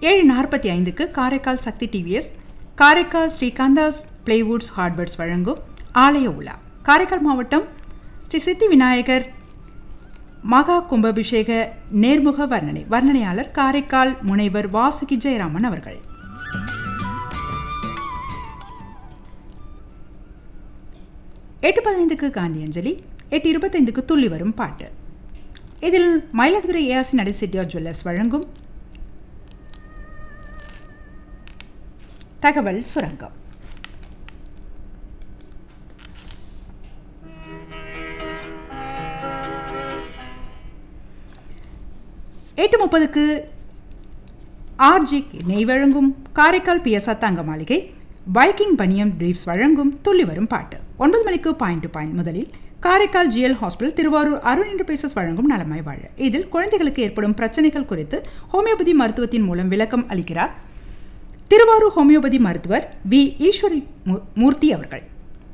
ஏழு நாற்பத்தி ஐந்துக்கு காரைக்கால் சக்தி டிவிஎஸ் காரைக்கால் ஸ்ரீகாந்தாஸ் பிளேவுட்ஸ் ஹார்ட்வேர்ட்ஸ் வழங்கும் ஆலய உலா காரைக்கால் மாவட்டம் ஸ்ரீ சித்தி விநாயகர் மகா கும்பாபிஷேக நேர்முக வர்ணனை வர்ணனையாளர் காரைக்கால் முனைவர் வாசுகி ஜெயராமன் அவர்கள் எட்டு பதினைந்துக்கு காந்தி அஞ்சலி எட்டு இருபத்தைந்துக்கு துள்ளி வரும் பாட்டு இதில் மயிலாடுதுறை ஏஆசி நடை செட்டியார் ஜுவல்லர்ஸ் வழங்கும் தகவல் சுரங்கம் எட்டு முப்பதுக்கு ஆர்ஜி நெய் வழங்கும் காரைக்கால் பிஎஸ்ஆர் தங்க மாளிகை பைக்கிங் பனியம் பிரீஃப்ஸ் வழங்கும் துள்ளி வரும் பாட்டு ஒன்பது மணிக்கு பாயிண்ட் டு பாயிண்ட் முதலில் Karaikal GL hospital Thiruvarur Arun enterprises வழங்கும் நலமாய் வாழ இதில் குழந்தைகளுக்கு ஏற்படும் பிரச்சனைகள் குறித்து ஹோமியோபதி மருத்துவத்தின் மூலம் விளக்கம் அளிக்கிறார் திருவாரூர் ஹோமியோபதி மருத்துவர் வி ஈஸ்வரி மூ- மூர்த்தி அவர்கள்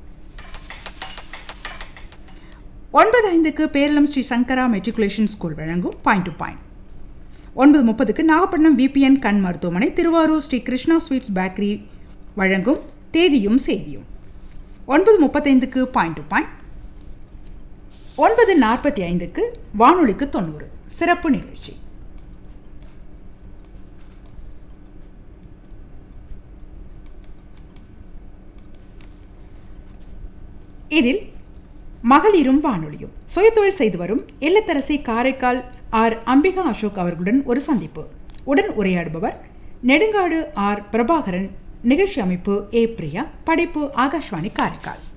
ஒன்பது ஐந்துக்கு பேரளம் ஸ்ரீ சங்கரா மெட்ரிகுலேஷன் ஸ்கூல் வழங்கும் பாயிண்ட் டு பாயிண்ட் ஒன்பது முப்பதுக்கு நாகப்பட்டினம் விபிஎன் கண் மருத்துவமனை திருவாரூர் ஸ்ரீ கிருஷ்ணா ஸ்வீட்ஸ் பேக்கரி வழங்கும் தேதியும் செய்தியும் ஒன்பது முப்பத்தைந்துக்கு பாயிண்ட் டு பாயிண்ட் ஒன்பது நாற்பத்தி ஐந்துக்கு வானொலிக்கு தொண்ணூறு சிறப்பு நிகழ்ச்சி இதில் மகளிரும் வானொலியும் சுயதொழில் செய்து வரும் இல்லத்தரசி காரைக்கால் ஆர் அம்பிகா அசோக் அவர்களுடன் ஒரு சந்திப்பு உடன் உரையாடுபவர் நெடுங்காடு ஆர் பிரபாகரன் நிகழ்ச்சி அமைப்பு ஏ பிரியா படைப்பு ஆகாஷ்வாணி காரைக்கால்